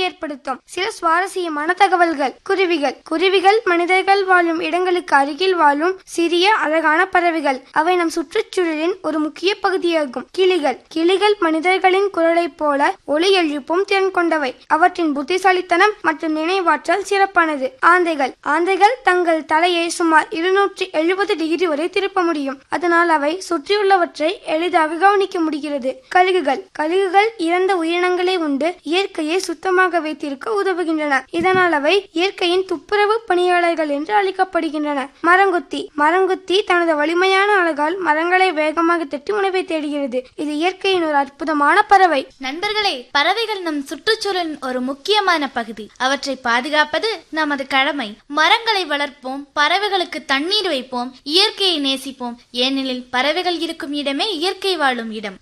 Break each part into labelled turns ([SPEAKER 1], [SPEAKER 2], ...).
[SPEAKER 1] ஏற்படுத்தும் சில சுவாரஸ்யமான தகவல்கள் குருவிகள் குருவிகள் மனிதர்கள் வாழும் இடங்களுக்கு அருகில் வாழும் சிறிய அழகான பறவைகள் அவை நம் சுற்றுச்சூழலின் ஒரு முக்கிய பகுதியாகும் கிளிகள் கிளிகள் மனிதர்களின் குரலைப் போல ஒளி எழுப்பும் திறன் கொண்டவை அவற்றின் புத்திசாலித்தனம் மற்றும் நினைவாற்றல் சிறப்பானது ஆந்தைகள் ஆந்தைகள் தங்கள் தலையை சுமார் இருநூற்றி எழுபது டிகிரி வரை திருப்ப முடியும் அதனால் அவை சுற்றியுள்ளவற்றை எளிதாக கவனிக்க முடிகிறது கழுகுகள் கழுகுகள் இறந்த உயிரினங்களை உண்டு இயற்கையை சுத்தமாக வைத்திருக்க உதவுகின்றன இதனால் அவை இயற்கையின் துப்புரவு பணியாளர்கள் என்று அழைக்கப்படுகின்றன மரங்கொத்தி மரங்கொத்தி தனது வலிமையான அழகால் மரங்களை வேகமாக தட்டி உணவை தேடுகிறது இது இயற்கையின் ஒரு அற்புதமான பறவை
[SPEAKER 2] நண்பர்களே பறவைகள் நம் சுற்றுச்சூழலின் ஒரு முக்கியமான பகுதி அவற்றை பாதுகாப்பது நமது கடமை மரங்களை வளர்ப்போம் பறவைகளுக்கு தண்ணீர் வைப்போம் இயற்கையை நேசிப்போம் ஏனெனில் பறவைகள் இருக்கும் இடமே இயற்கை வாழும் இடம்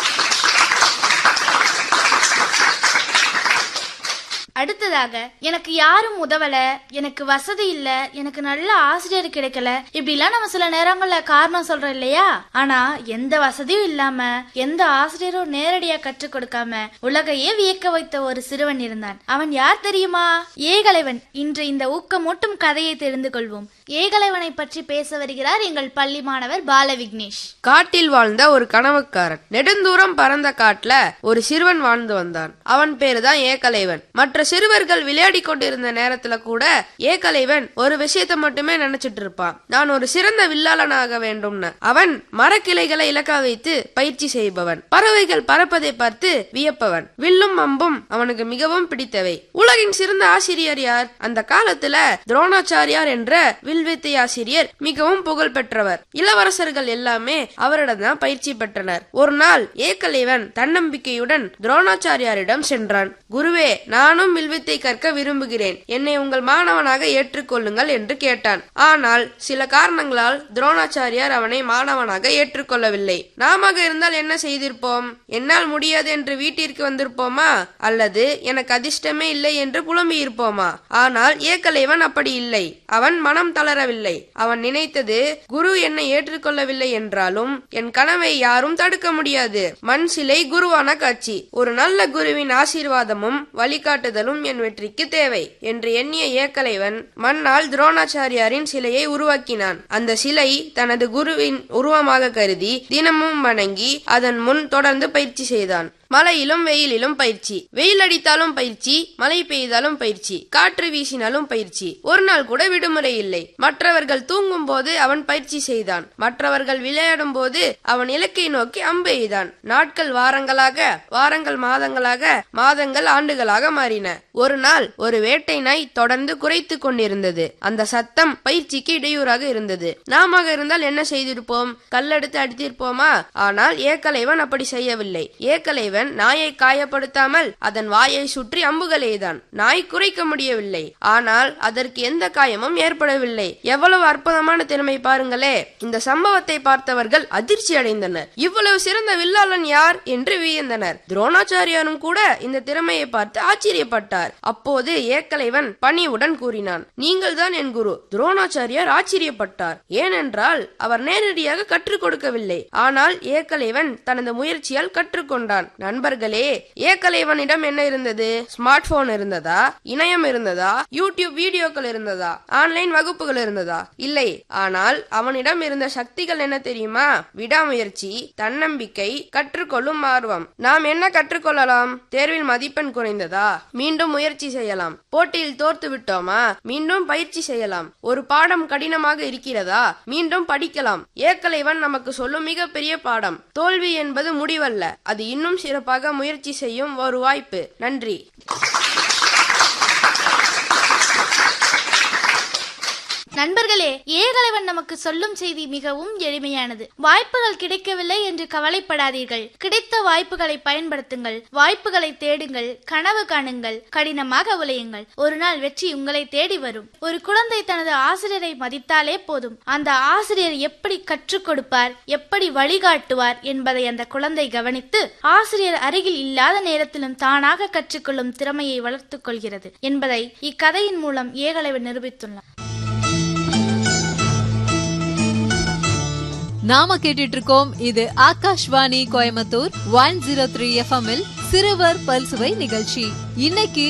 [SPEAKER 2] அடுத்ததாக எனக்கு யாரும் உதவல எனக்கு வசதி இல்ல எனக்கு நல்ல ஆசிரியர் கிடைக்கல இப்படிலாம் நம்ம சில நேரங்கள்ல காரணம் சொல்றோம் இல்லையா ஆனா எந்த வசதியும் இல்லாம எந்த ஆசிரியரும் நேரடியா கற்றுக் கொடுக்காம உலகையே வியக்க வைத்த ஒரு சிறுவன் இருந்தான் அவன் யார் தெரியுமா ஏகலைவன் இன்று இந்த ஊக்கமூட்டும் கதையை தெரிந்து கொள்வோம் ஏகலைவனை பற்றி பேச வருகிறார் எங்கள் பள்ளி மாணவர் பால விக்னேஷ்
[SPEAKER 3] காட்டில் வாழ்ந்த ஒரு கனவுக்காரன் நெடுந்தூரம் பறந்த காட்டுல ஒரு சிறுவன் வாழ்ந்து வந்தான் அவன் பேருதான் ஏகலைவன் மற்ற சிறுவர்கள் விளையாடி கொண்டிருந்த நேரத்துல கூட ஏகலைவன் ஒரு விஷயத்த மட்டுமே நினைச்சிட்டு இருப்பான் நான் ஒரு சிறந்த வில்லாளனாக வேண்டும்னு அவன் மரக்கிளைகளை இலக்கா வைத்து பயிற்சி செய்பவன் பறவைகள் பறப்பதை பார்த்து வியப்பவன் வில்லும் அம்பும் அவனுக்கு மிகவும் பிடித்தவை உலகின் சிறந்த ஆசிரியர் யார் அந்த காலத்துல துரோணாச்சாரியார் என்ற வில்வித்தை ஆசிரியர் மிகவும் புகழ் பெற்றவர் இளவரசர்கள் எல்லாமே அவரிடம் தான் பயிற்சி பெற்றனர் ஒரு நாள் ஏகலைவன் தன்னம்பிக்கையுடன் துரோணாச்சாரியாரிடம் சென்றான் குருவே நானும் வில்வித்தை கற்க விரும்புகிறேன் என்னை உங்கள் மாணவனாக ஏற்றுக்கொள்ளுங்கள் என்று கேட்டான் ஆனால் சில காரணங்களால் துரோணாச்சாரியார் அவனை மாணவனாக ஏற்றுக்கொள்ளவில்லை நாம இருந்தால் என்ன செய்திருப்போம் என்னால் முடியாது என்று வீட்டிற்கு வந்திருப்போமா அல்லது எனக்கு அதிர்ஷ்டமே இல்லை என்று புலம்பி இருப்போமா ஆனால் ஏகலைவன் அப்படி இல்லை அவன் மனம் தளரவில்லை அவன் நினைத்தது குரு என்னை ஏற்றுக்கொள்ளவில்லை என்றாலும் என் கனவை யாரும் தடுக்க முடியாது மண் சிலை குருவான காட்சி ஒரு நல்ல குருவின் ஆசீர்வாதமும் வழிகாட்டுதலும் என் வெற்றிக்கு தேவை என்று எண்ணிய ஏக்கலைவன் மண்ணால் துரோணாச்சாரியாரின் சிலையை உருவாக்கினான் அந்த சிலை தனது குருவின் உருவமாக கருதி தினமும் வணங்கி அதன் முன் தொடர்ந்து பயிற்சி செய்தான் மழையிலும் வெயிலிலும் பயிற்சி வெயில் அடித்தாலும் பயிற்சி மழை பெய்தாலும் பயிற்சி காற்று வீசினாலும் பயிற்சி ஒரு நாள் கூட விடுமுறை இல்லை மற்றவர்கள் தூங்கும் போது அவன் பயிற்சி செய்தான் மற்றவர்கள் விளையாடும் போது அவன் இலக்கை நோக்கி அம்பு எய்தான் நாட்கள் வாரங்களாக வாரங்கள் மாதங்களாக மாதங்கள் ஆண்டுகளாக மாறின ஒரு நாள் ஒரு வேட்டை நாய் தொடர்ந்து குறைத்து கொண்டிருந்தது அந்த சத்தம் பயிற்சிக்கு இடையூறாக இருந்தது நாம இருந்தால் என்ன செய்திருப்போம் கல்லெடுத்து அடித்திருப்போமா ஆனால் ஏக்கலைவன் அப்படி செய்யவில்லை ஏக்கலைவன் நாயை காயப்படுத்தாமல் அதன் வாயை சுற்றி அம்புகள் எய்தான் நாய் குறைக்க முடியவில்லை ஆனால் அதற்கு எந்த காயமும் ஏற்படவில்லை எவ்வளவு அற்புதமான திறமை பாருங்களே இந்த சம்பவத்தை பார்த்தவர்கள் அதிர்ச்சி அடைந்தனர் இவ்வளவு சிறந்த வில்லாளன் யார் என்று வியந்தனர் துரோணாச்சாரியாரும் கூட இந்த திறமையை பார்த்து ஆச்சரியப்பட்டார் அப்போது ஏக்கலைவன் பணிவுடன் கூறினான் நீங்கள் தான் என் குரு துரோணாச்சாரியார் ஆச்சரியப்பட்டார் ஏனென்றால் அவர் நேரடியாக கற்றுக் கொடுக்கவில்லை ஆனால் ஏக்கலைவன் தனது முயற்சியால் கற்றுக்கொண்டான் நண்பர்களே ஏக்கலைவனிடம் என்ன இருந்தது ஸ்மார்ட் போன் இருந்ததா இணையம் இருந்ததா யூடியூப் வீடியோக்கள் இருந்ததா ஆன்லைன் வகுப்புகள் இருந்ததா இல்லை ஆனால் அவனிடம் இருந்த சக்திகள் என்ன தெரியுமா விடாமுயற்சி தன்னம்பிக்கை கற்றுக்கொள்ளும் ஆர்வம் நாம் என்ன கற்றுக்கொள்ளலாம் தேர்வில் மதிப்பெண் குறைந்ததா மீண்டும் முயற்சி செய்யலாம் போட்டியில் தோர்த்து விட்டோமா மீண்டும் பயிற்சி செய்யலாம் ஒரு பாடம் கடினமாக இருக்கிறதா மீண்டும் படிக்கலாம் ஏக்கலைவன் நமக்கு சொல்லும் மிகப்பெரிய பாடம் தோல்வி என்பது முடிவல்ல அது இன்னும் சிறப்பாக முயற்சி செய்யும் ஒரு வாய்ப்பு நன்றி
[SPEAKER 2] நண்பர்களே ஏகலைவன் நமக்கு சொல்லும் செய்தி மிகவும் எளிமையானது வாய்ப்புகள் கிடைக்கவில்லை என்று கவலைப்படாதீர்கள் கிடைத்த வாய்ப்புகளை பயன்படுத்துங்கள் வாய்ப்புகளை தேடுங்கள் கனவு காணுங்கள் கடினமாக உழையுங்கள் ஒரு நாள் வெற்றி உங்களை தேடி வரும் ஒரு குழந்தை தனது ஆசிரியரை மதித்தாலே போதும் அந்த ஆசிரியர் எப்படி கற்றுக் கொடுப்பார் எப்படி வழிகாட்டுவார் என்பதை அந்த குழந்தை கவனித்து ஆசிரியர் அருகில் இல்லாத நேரத்திலும் தானாக கற்றுக்கொள்ளும் திறமையை வளர்த்துக் கொள்கிறது என்பதை இக்கதையின் மூலம் ஏகலைவன் நிரூபித்துள்ளார்
[SPEAKER 4] நாம கேட்டுட்டு இருக்கோம் இது Akashvani Coimbatore one zero three எஃப்எம்மில் சிறுவர் பல்சுவை நிகழ்ச்சி இன்னைக்கு